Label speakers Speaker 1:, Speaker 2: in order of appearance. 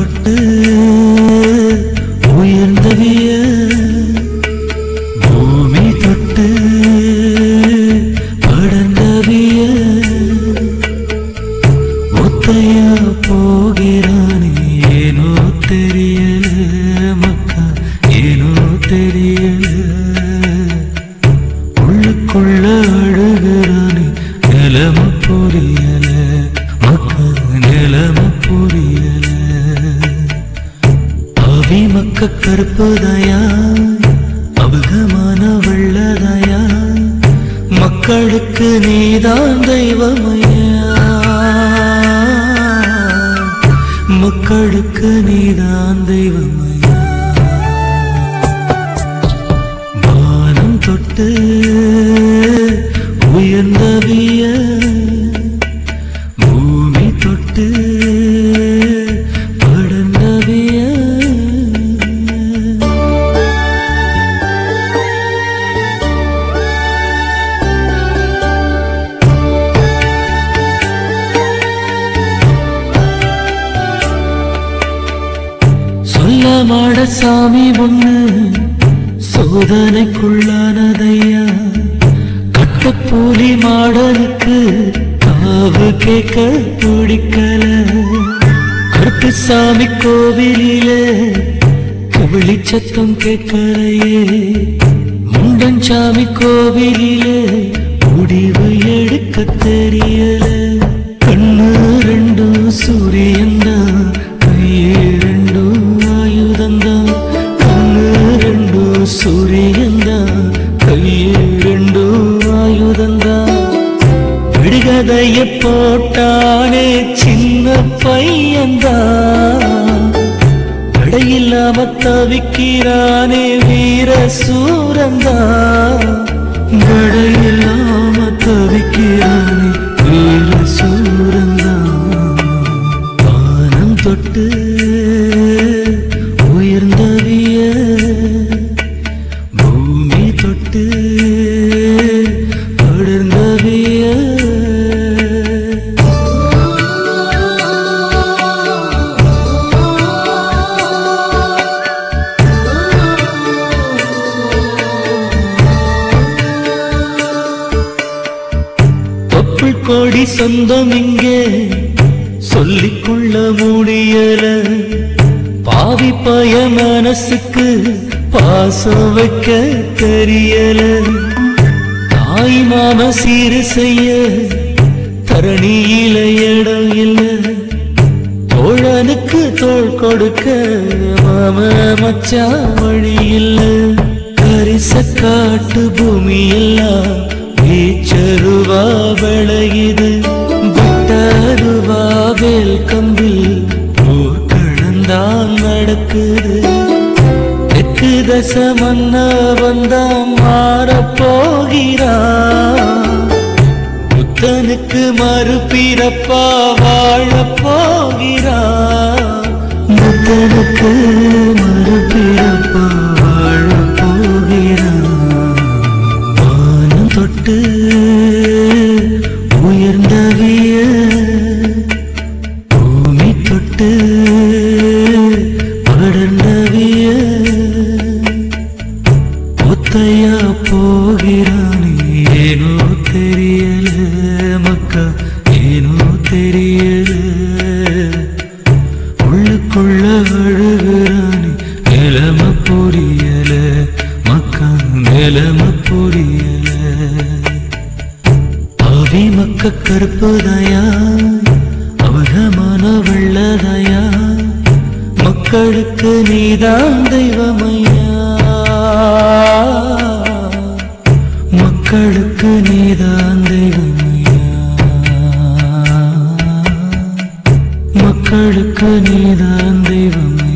Speaker 1: தொட்டு உயர்ந்தவிய பூமி தொட்டு படர்ந்தவிய ஒத்தையா போகிறானே ஏனோ தெரியல மக்கா ஏனோ தெரியல உள்ளுக்குள்ள அழுகிறானே நிலம புரியல மக்கா நிலம புரியல அவி மக்க கருப்புதயா அபகமான வெள்ளதயா மக்களுக்கு நீதான் தெய்வமையா மக்களுக்கு நீதான் தெய்வமையா வானம் தொட்டு உயர்ந்தவிய பூமி தொட்டு படர்ந்தவிய சொல்ல மாட சாமி ஒண்ணு சோதனைக்குள்ளானதையா கட்டப்பூலி மாடனுக்கு காவு கேட்க பிடிக்கல கருப்பு சாமி கோவிலில கவிழி சத்தம் கேட்கலையே முண்டன் சாமி கோவிலில முடிவு எடுக்க தெரியல கண்ணு ரெண்டும் சூரியன்தான் கையே ரெண்டும் ஆயுதந்தான் கண்ணு ரெண்டும் சூரியன்தான் கையே ரெண்டும் ஆயுதந்தான் விடுகதைய போட்டானே சின்ன பையன்தான் விடையில்லாம தவிக்கிறானே வீர சூரந்தான் விடையில்லாம தவிக்கிறானே வீர சூரந்தான் வானம் தொட்டு உயர்ந்தவிய பூமி தொட்டு படர்ந்தவிய தொப்புள் கோடி சொந்தம் இங்கே சொல்லிக்கொள்ள முடியல பாவி பய மனசுக்கு பாசம் வைக்க தெரியல தாய் மாம சீரு செய்ய தரணியில இடம் இல்லை தோழனுக்கு தோள் கொடுக்க மாம மச்சான் வழி இல்ல கரிச காட்டு பூமி எல்லாம் வீச்சருவா விளையுது விட்டருவா வேல் கம்பில் போர்க்களந்தான் நடக்குது தெற்கு தச மன்ன வந்தா மாறப் போகிறான் புத்தனுக்கு மறுபிறப்பா வாழப் போகிறான் புத்தனுக்கு மறுபிறப்பா வாழப் போகிறான் வானம் தொட்டு உயர்ந்தவிய பூமி தொட்டு படர்ந்தவிய ஒத்தையா போகிறானே ஏனோ தெரியல மக்கா ஏனோ தெரியல உள்ளுக்குள்ள அழுகிறானே நிலம புரியல மக்கா நிலம புரியல அவி மக்க கருப்புதயா அவகமான வெள்ளதயா மக்களுக்கு நீதான் தெய்வமையா மக்களுக்கு நீதான் தெய்வமையா மக்களுக்கு நீதான் தெய்வமையா